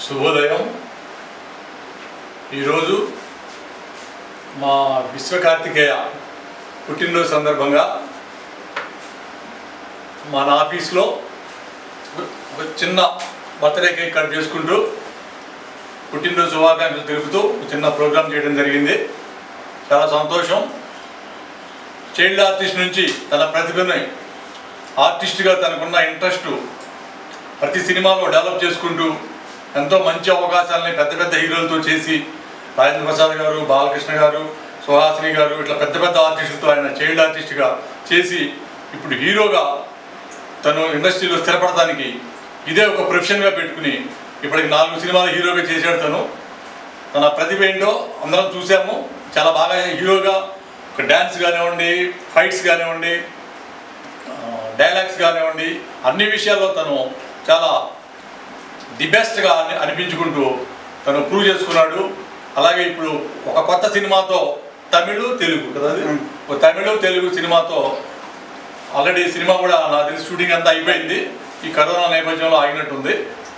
శుభోదయం ఈరోజు మా విశ్వకార్తికేయ పుట్టినరోజు సందర్భంగా మన ఆఫీస్లో ఒక చిన్న బర్త్డే కేక్ కట్ చేసుకుంటూ పుట్టినరోజు శుభాకాంక్షలు తెలుపుతూ ఒక చిన్న ప్రోగ్రాం చేయడం జరిగింది చాలా సంతోషం చైల్డ్ ఆర్టిస్ట్ నుంచి తన ప్రతిభని ఆర్టిస్ట్గా తనకున్న ఇంట్రెస్ట్ ప్రతి సినిమాలో డెవలప్ చేసుకుంటూ ఎంతో మంచి అవకాశాలని పెద్ద పెద్ద హీరోలతో చేసి రాజేంద్ర ప్రసాద్ గారు బాలకృష్ణ గారు సుహాసిని గారు ఇట్లా పెద్ద పెద్ద ఆర్టిస్టులతో ఆయన చైల్డ్ ఆర్టిస్ట్గా చేసి ఇప్పుడు హీరోగా తను ఇండస్ట్రీలో స్థిరపడటానికి ఇదే ఒక ప్రొఫెషన్గా పెట్టుకుని ఇప్పటికి నాలుగు సినిమాలు హీరోగా చేశాడు తను తన ప్రతిభ ఏంటో అందరం చూసాము చాలా బాగా హీరోగా ఒక డ్యాన్స్ కానివ్వండి ఫైట్స్ కానివ్వండి డైలాగ్స్ కానివ్వండి అన్ని విషయాల్లో తను చాలా ది బెస్ట్గా అని అనిపించుకుంటూ తను ప్రూవ్ చేసుకున్నాడు అలాగే ఇప్పుడు ఒక కొత్త సినిమాతో తమిళ్ తెలుగు కదా అది? ఒక తమిళ తెలుగు సినిమాతో ఆల్రెడీ సినిమా కూడా నా తెలిసి షూటింగ్ అంతా అయిపోయింది ఈ కరోనా నేపథ్యంలో ఆగినట్టుంది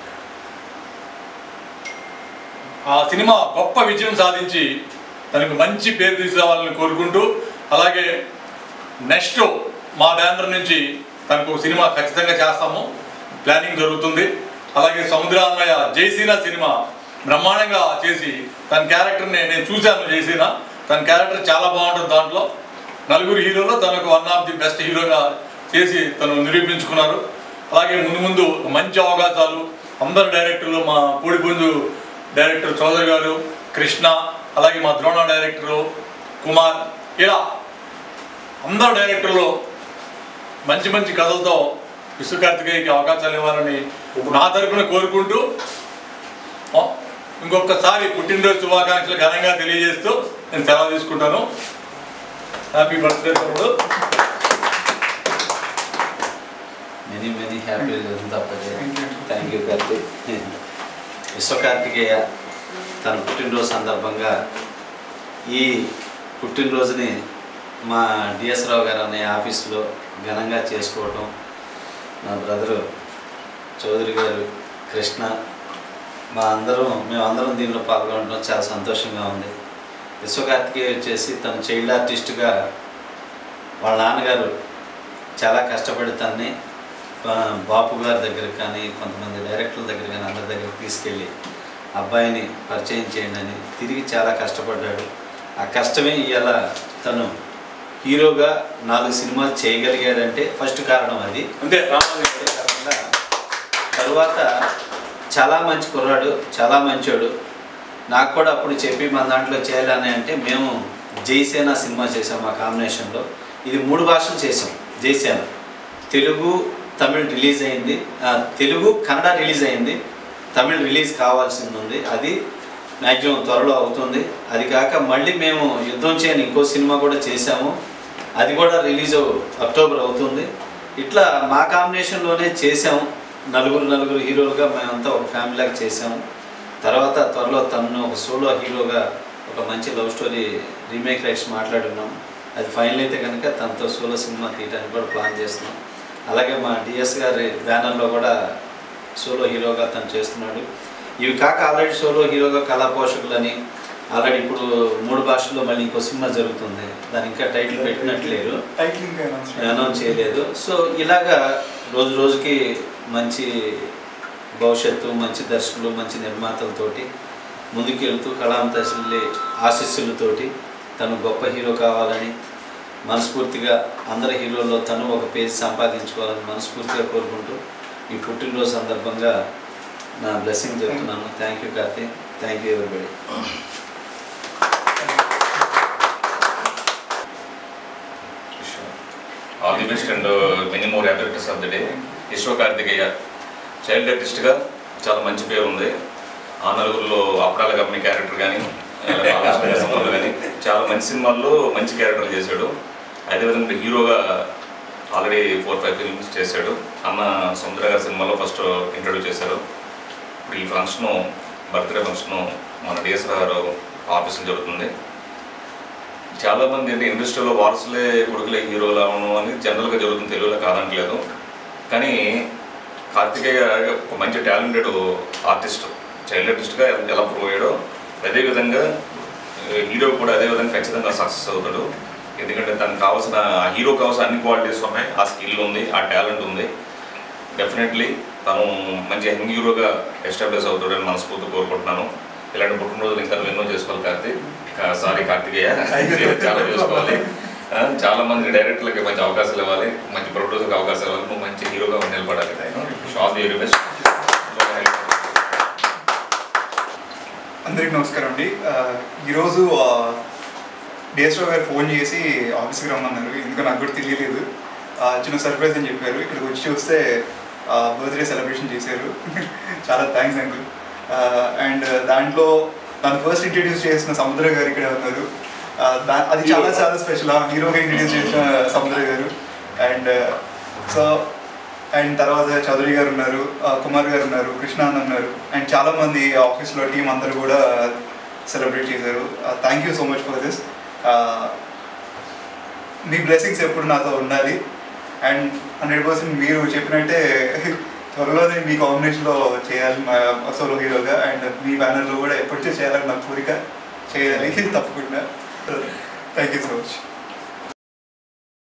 ఆ సినిమా గొప్ప విజయం సాధించి తనకు మంచి పేరు తీసుకురావాలని కోరుకుంటూ అలాగే నెక్స్ట్ మా బ్యానర్ నుంచి తనకు ఒక సినిమా ఖచ్చితంగా చేస్తాము ప్లానింగ్ జరుగుతుంది అలాగే సముద్రాన్నయ్య జయసీన సినిమా బ్రహ్మాండంగా చేసి తన క్యారెక్టర్ని నేను చూశాను జయసీన తన క్యారెక్టర్ చాలా బాగుంటుంది దాంట్లో నలుగురు హీరోలో తనకు వన్ ఆఫ్ ది బెస్ట్ హీరోగా చేసి తను నిరూపించుకున్నారు అలాగే ముందు ముందు మంచి అవకాశాలు అందరు డైరెక్టర్లు మా పూడిపుంజు డైరెక్టర్ చౌదరి గారు కృష్ణ అలాగే మా ద్రోణ డైరెక్టరు కుమార్ ఇలా అందరు డైరెక్టర్లు మంచి మంచి కథలతో విశ్వకార్తికేయకి అవకాశాలు ఇవ్వాలని నా తరపున కోరుకుంటూ ఆ, ఇంకొకసారి పుట్టినరోజు శుభాకాంక్షలు ఘనంగా తెలియజేస్తూ నేను సెలవు తీసుకుంటాను హ్యాపీ బర్త్డే తమ్ముడు మెనీ మెనీ హ్యాపీ తప్పదే థ్యాంక్ యూ కార్తీక్ విశ్వకార్తికేయ తన పుట్టినరోజు సందర్భంగా ఈ పుట్టినరోజుని మా డిఎస్ రావు గారు అనే ఆఫీసులో ఘనంగా చేసుకోవటం నా బ్రదరు చౌదరి గారు కృష్ణ మా అందరం మేమందరం దీనిలో పాల్గొనడం చాలా సంతోషంగా ఉంది విశ్వకార్తికేయ వచ్చేసి తను చైల్డ్ ఆర్టిస్ట్గా వాళ్ళ నాన్నగారు చాలా కష్టపడి తన్ని ఆ, బాపు గారి దగ్గరికి కానీ కొంతమంది డైరెక్టర్ల దగ్గర కానీ అందరి దగ్గరికి తీసుకెళ్ళి అబ్బాయిని పరిచయం చేయండి అని తిరిగి చాలా కష్టపడ్డాడు ఆ కష్టమే ఇవాళ తను హీరోగా నాలుగు సినిమాలు చేయగలిగాడంటే ఫస్ట్ కారణం అది అంతే రామాది అదే కాకుండా తరువాత చాలా మంచి కుర్రాడు చాలా మంచోడు నాకు కూడా అప్పుడు చెప్పి మన దాంట్లో చేయాలని అంటే మేము జైసేన సినిమా చేసాం మా కాంబినేషన్లో ఇది మూడు భాషలు చేసాం జైసేన తెలుగు తమిళ్ రిలీజ్ అయింది ఆ, తెలుగు కన్నడ రిలీజ్ అయింది తమిళ్ రిలీజ్ కావాల్సింది ఉంది అది మ్యాక్సిమం త్వరలో అవుతుంది అది కాక మళ్ళీ మేము యుద్ధం చేయని ఇంకో సినిమా కూడా చేసాము అది కూడా రిలీజ్ అక్టోబర్ అవుతుంది ఇట్లా మా కాంబినేషన్లోనే చేసాము నలుగురు నలుగురు హీరోలుగా మేమంతా ఒక ఫ్యామిలీలాగా చేసాము తర్వాత త్వరలో తను ఒక సోలో హీరోగా ఒక మంచి లవ్ స్టోరీ రీమేక్ రైట్స్ మాట్లాడున్నాం అది ఫైనల్ అయితే కనుక తనతో సోలో సినిమా తీయడానికి కూడా ప్లాన్ చేస్తున్నాం అలాగే మా డిఎస్ గారి బ్యానర్లో కూడా సోలో హీరోగా తను చేస్తున్నాడు ఇవి కాక ఆల్రెడీ సోలో హీరోగా కళా పోషకులని ఆల్రెడీ ఇప్పుడు మూడు భాషల్లో మళ్ళీ ఇంకో సినిమా జరుగుతుంది దాని ఇంకా టైటిల్ పెట్టినట్లేరు అనౌన్స్ చేయలేదు సో ఇలాగా రోజు రోజుకి మంచి భవిష్యత్తు మంచి దర్శకులు మంచి నిర్మాతలతోటి ముందుకెళ్తూ కళాం తల్లి ఆశీస్సులతోటి తను గొప్ప హీరో కావాలని మనస్ఫూర్తిగా అందరి హీరోల్లో తను ఒక పేజ్ సంపాదించుకోవాలని మనస్ఫూర్తిగా కోరుకుంటూ ఈ పుట్టినరోజు సందర్భంగా నా బ్లెస్సింగ్ చెప్తున్నాను thank you Karthik thank you everybody all the best and many more happy returns of the day Vishwa Karthikeya child ఆర్టిస్ట్గా చాలా మంచి పేరు ఉంది ఆ నలుగురిలో అప్పడాల కంపెనీ క్యారెక్టర్ కానీ సినిమాలు కానీ చాలా మంచి సినిమాల్లో మంచి క్యారెక్టర్లు చేశాడు అదేవిధంగా ఇప్పుడు హీరోగా ఆల్రెడీ ఫోర్ ఫైవ్ ఫిల్మ్స్ చేశాడు అన్న సముద్ర గారి సినిమాలో ఫస్ట్ ఇంట్రడ్యూస్ చేశారు ఇప్పుడు ఈ ఫంక్షను బర్త్డే ఫంక్షను మన డిఎస్ గారు ఆఫీసులో జరుగుతుంది చాలా మంది అంటే ఇండస్ట్రీలో వారసులే కొడుకులే హీరోలు అవడం అని జనరల్గా జరుగుతుంది తెలుగులో కాదంటలేదు కానీ కార్తికేయ ఒక మంచి టాలెంటెడ్ ఆర్టిస్ట్ చైల్డ్ ఆర్టిస్ట్గా ఎలా ప్రూవ్ అయ్యాడో అదేవిధంగా హీరో కూడా అదేవిధంగా ఖచ్చితంగా సక్సెస్ అవుతాడు ఎందుకంటే తనకు కావాల్సిన ఆ హీరో కావాల్సిన అన్ని క్వాలిటీస్ ఉన్నాయి ఆ స్కిల్ ఉంది ఆ టాలెంట్ ఉంది డెఫినెట్లీ తను మంచి యంగ్ హీరోగా ఎస్టాబ్లిష్ అవుతాడని మనస్ఫూర్తి కోరుకుంటున్నాను ఇలాంటి పుట్టినరోజులు ఇంకా నువ్వు ఎన్నో చేసుకోవాలి కార్తీక్ సారీ కార్తికేయ చాలా చేసుకోవాలి ఆ, చాలా మంది డైరెక్టర్లకి మంచి అవకాశాలు ఇవ్వాలి మంచి ప్రొడ్యూసర్కి అవకాశాలు ఇవ్వాలి నువ్వు మంచి హీరోగా నిలబడాలి ఆల్ ది వెరీ బెస్ట్ అందరికి నమస్కారం అండి ఆ, ఈరోజు డిఎస్ఓ గారు ఫోన్ చేసి ఆఫీస్కి రమ్మన్నారు ఎందుకో నాకు కూడా తెలియలేదు ఆ, చిన్న సర్ప్రైజ్ అని చెప్పారు ఇక్కడికి వచ్చి చూస్తే బర్త్డే సెలబ్రేషన్ చేశారు చాలా థ్యాంక్స్ అంకుల్ అండ్ దాంట్లో నన్ను ఫస్ట్ ఇంట్రడ్యూస్ చేసిన సముద్ర గారు ఇక్కడ ఉన్నారు ఆ, దా- అది చాలా చాలా స్పెషల్ హీరోగా ఇంట్రడ్యూస్ చేసిన సముద్ర గారు అండ్ సో అండ్ తర్వాత చౌదరి గారు ఉన్నారు ఆ, కుమార్ గారు ఉన్నారు కృష్ణ అన్న ఉన్నారు అండ్ చాలా మంది ఆఫీస్లో టీం అందరూ కూడా సెలబ్రేట్ చేశారు thank you so much for this మీ బ్లెస్సింగ్స్ ఎప్పుడు నాతో ఉండాలి అండ్ హండ్రెడ్ పర్సెంట్ మీరు చెప్పినట్టే త్వరలోనే మీ కాంబినేషన్లో చేయాలి మా సోలో హీరోగా అండ్ మీ బ్యానర్లో కూడా ఎప్పటికీ చేయాలని నా కోరిక చేయాలి తప్పకుండా థ్యాంక్ యూ సో మచ్